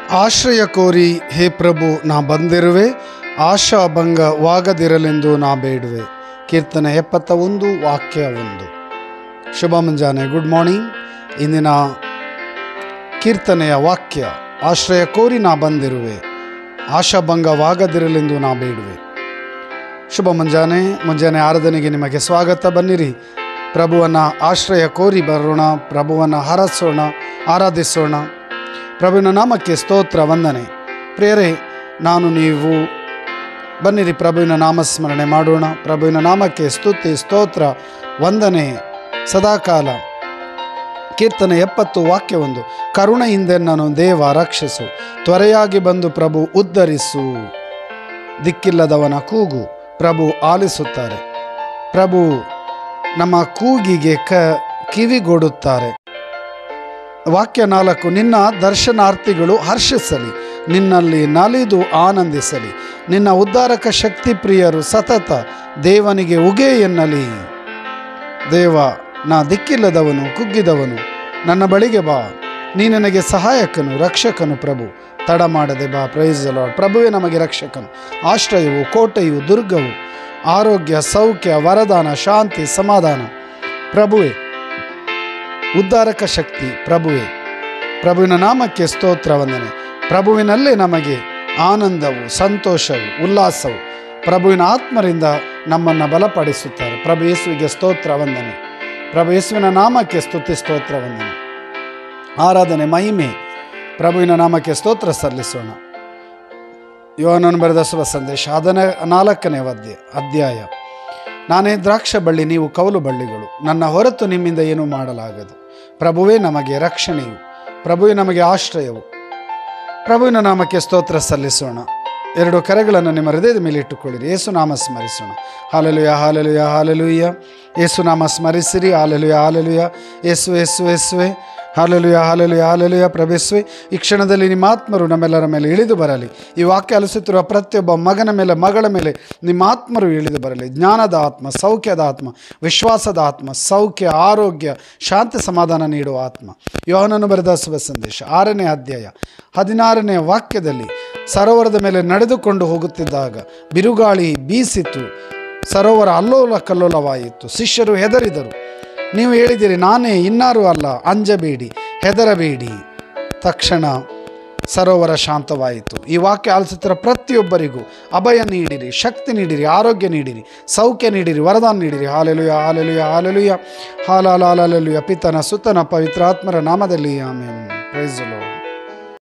ಆಶ್ರಯ ಕೋರಿ ಹೇ ಪ್ರಭು ನಾ ಬಂದಿರುವೆ ಆಶಾಭಂಗವಾಗದಿರಲೆಂದು ನಾ ಬೇಡುವೆ ಕೀರ್ತನೆ ಎಪ್ಪತ್ತ ಒಂದು ವಾಕ್ಯ ಒಂದು ಶುಭ ಮುಂಜಾನೆ ಗುಡ್ ಮಾರ್ನಿಂಗ್ ಇಂದಿನ ಕೀರ್ತನೆಯ ವಾಕ್ಯ ಆಶ್ರಯ ಕೋರಿ ನಾ ಬಂದಿರುವೆ ಆಶಾಭಂಗವಾಗದಿರಲೆಂದು ನಾ ಬೇಡುವೆ ಶುಭ ಮುಂಜಾನೆ ಮುಂಜಾನೆ ಆರಾಧನೆಗೆ ನಿಮಗೆ ಸ್ವಾಗತ ಬನ್ನಿರಿ ಪ್ರಭುವನ್ನ ಆಶ್ರಯ ಕೋರಿ ಬರೋಣ ಪ್ರಭುವನ್ನ ಹರಸೋಣ ಆರಾಧಿಸೋಣ ಪ್ರಭುವಿನ ನಾಮಕ್ಕೆ ಸ್ತೋತ್ರ ವಂದನೆ ಪ್ರೇರೆ ನಾನು ನೀವು ಬನ್ನಿರಿ ಪ್ರಭುವಿನ ನಾಮಸ್ಮರಣೆ ಮಾಡೋಣ ಪ್ರಭುವಿನ ನಾಮಕ್ಕೆ ಸ್ತುತಿ ಸ್ತೋತ್ರ ವಂದನೆ ಸದಾಕಾಲ ಕೀರ್ತನೆ ಎಪ್ಪತ್ತು ವಾಕ್ಯವೊಂದು ಕರುಣೆಯಿಂದೆನ್ನನು ದೇವ ರಕ್ಷಿಸು ತ್ವರೆಯಾಗಿ ಬಂದು ಪ್ರಭು ಉದ್ಧರಿಸು ದಿಕ್ಕಿಲ್ಲದವನ ಕೂಗು ಪ್ರಭು ಆಲಿಸುತ್ತಾರೆ ಪ್ರಭು ನಮ್ಮ ಕೂಗಿಗೆ ಕ ಕಿವಿಗೊಡುತ್ತಾರೆ ವಾಕ್ಯ ನಾಲ್ಕು ನಿನ್ನ ದರ್ಶನಾರ್ಥಿಗಳು ಹರ್ಷಿಸಲಿ ನಿನ್ನಲ್ಲಿ ನಲಿದು ಆನಂದಿಸಲಿ ನಿನ್ನ ಉದ್ಧಾರಕ ಶಕ್ತಿ ಪ್ರಿಯರು ಸತತ ದೇವನಿಗೆ ಉಗೆ ಎನ್ನಲಿ ದೇವ ನಾ ದಿಕ್ಕಿಲ್ಲದವನು ಕುಗ್ಗಿದವನು ನನ್ನ ಬಳಿಗೆ ಬಾ ನೀ ನನಗೆ ಸಹಾಯಕನು ರಕ್ಷಕನು ಪ್ರಭು ತಡ ಮಾಡದೆ ಬಾ ಪ್ರೈಸ್ ಲಾರ್ಡ್ ಪ್ರಭುವೇ ನಮಗೆ ರಕ್ಷಕನು ಆಶ್ರಯವು ಕೋಟೆಯು ದುರ್ಗವು ಆರೋಗ್ಯ ಸೌಖ್ಯ ವರದಾನ ಶಾಂತಿ ಸಮಾಧಾನ ಪ್ರಭುವೇ ಉದ್ಧಾರಕ ಶಕ್ತಿ ಪ್ರಭುವೇ ಪ್ರಭುವಿನ ನಾಮಕ್ಕೆ ಸ್ತೋತ್ರ ವಂದನೆ ಪ್ರಭುವಿನಲ್ಲೇ ನಮಗೆ ಆನಂದವು ಸಂತೋಷವು ಉಲ್ಲಾಸವು ಪ್ರಭುವಿನ ಆತ್ಮರಿಂದ ನಮ್ಮನ್ನು ಬಲಪಡಿಸುತ್ತಾರೆ ಪ್ರಭು ಯೇಸುವಿಗೆ ಸ್ತೋತ್ರ ವಂದನೆ ಪ್ರಭು ಯೇಸುವಿನ ನಾಮಕ್ಕೆ ಸ್ತುತಿ ಸ್ತೋತ್ರ ವಂದನೆ ಆರಾಧನೆ ಮಹಿಮೆ ಪ್ರಭುವಿನ ನಾಮಕ್ಕೆ ಸ್ತೋತ್ರ ಸಲ್ಲಿಸೋಣ ಯೋಹನನು ಬರೆದ ಶುಭ ಸಂದೇಶ ಅದನ ನಾಲ್ಕನೇ ಅಧ್ಯಾಯ ಅಧ್ಯಾಯ ನಾನೇ ದ್ರಾಕ್ಷ ಬಳ್ಳಿ ನೀವು ಕೌಲು ಬಳ್ಳಿಗಳು ನನ್ನ ಹೊರತು ನಿಮ್ಮಿಂದ ಏನೂ ಮಾಡಲಾಗದು ಪ್ರಭುವೇ ನಮಗೆ ರಕ್ಷಣೆಯು ಪ್ರಭುವೇ ನಮಗೆ ಆಶ್ರಯವು ಪ್ರಭುವಿನ ನಾಮಕ್ಕೆ ಸ್ತೋತ್ರ ಸಲ್ಲಿಸೋಣ ಎರಡು ಕರೆಗಳನ್ನು ನಿಮ್ಮ ಹೃದಯದ ಮೇಲೆ ಇಟ್ಟುಕೊಳ್ಳಿರಿ ಏಸು ನಾಮ ಸ್ಮರಿಸೋಣ ಹಾಲಲುಯ ಹಾಲಲುಯ ಹಾಲಲುಯ್ಯ ಏಸು ನಾಮ ಸ್ಮರಿಸಿರಿ ಹಾಲಲುಯ ಹಾಲಲುಯ ಏಸು ಏಸು ಏಸುವೆ ಹಾಲಲುಯ ಹಾಲಲುಯ ಹಾಲಲುಯ ಪ್ರವೇಶಿಸುವೆ ಈ ಕ್ಷಣದಲ್ಲಿ ನಿಮ್ಮ ಆತ್ಮರು ನಮ್ಮೆಲ್ಲರ ಮೇಲೆ ಇಳಿದು ಬರಲಿ ಈ ವಾಕ್ಯ ಅಲಿಸುತ್ತಿರುವ ಪ್ರತಿಯೊಬ್ಬ ಮಗನ ಮೇಲೆ ಮಗಳ ಮೇಲೆ ನಿಮ್ಮ ಆತ್ಮರು ಇಳಿದು ಬರಲಿ ಜ್ಞಾನದ ಆತ್ಮ ಸೌಖ್ಯದ ಆತ್ಮ ವಿಶ್ವಾಸದ ಆತ್ಮ ಸೌಖ್ಯ ಆರೋಗ್ಯ ಶಾಂತಿ ಸಮಾಧಾನ ನೀಡುವ ಆತ್ಮ ಯೋಹನನು ಬರೆದ ಶುಭ ಸಂದೇಶ ಆರನೇ ಅಧ್ಯಾಯ ಹದಿನಾರನೇ ವಾಕ್ಯದಲ್ಲಿ ಸರೋವರದ ಮೇಲೆ ನಡೆದುಕೊಂಡು ಹೋಗುತ್ತಿದ್ದಾಗ ಬಿರುಗಾಳಿ ಬೀಸಿತು ಸರೋವರ ಅಲ್ಲೋಲ ಕಲ್ಲೋಲವಾಯಿತು ಶಿಷ್ಯರು ಹೆದರಿದರು ನೀವು ಹೇಳಿದಿರಿ ನಾನೇ ಇನ್ನಾರು ಅಲ್ಲ ಅಂಜಬೇಡಿ ಹೆದರಬೇಡಿ ತಕ್ಷಣ ಸರೋವರ ಶಾಂತವಾಯಿತು ಈ ವಾಕ್ಯ ಆಲಿಸುತ್ತಿರುವ ಪ್ರತಿಯೊಬ್ಬರಿಗೂ ಅಭಯ ನೀಡಿರಿ ಶಕ್ತಿ ನೀಡಿರಿ ಆರೋಗ್ಯ ನೀಡಿರಿ ಸೌಖ್ಯ ನೀಡಿರಿ ವರದಾನ ನೀಡಿರಿ ಹಾಲೆಲುಯ ಹಾಲೆಲುಯ ಹಾಲೆಲುಯ ಹಾಲಾಲಾಲೆಲುಯ ಪಿತನ ಸುತನ ಪವಿತ್ರಾತ್ಮರ ನಾಮದಲ್ಲಿ ಆಮೇಲೆ ಪ್ರೈಸ್ ಲೋ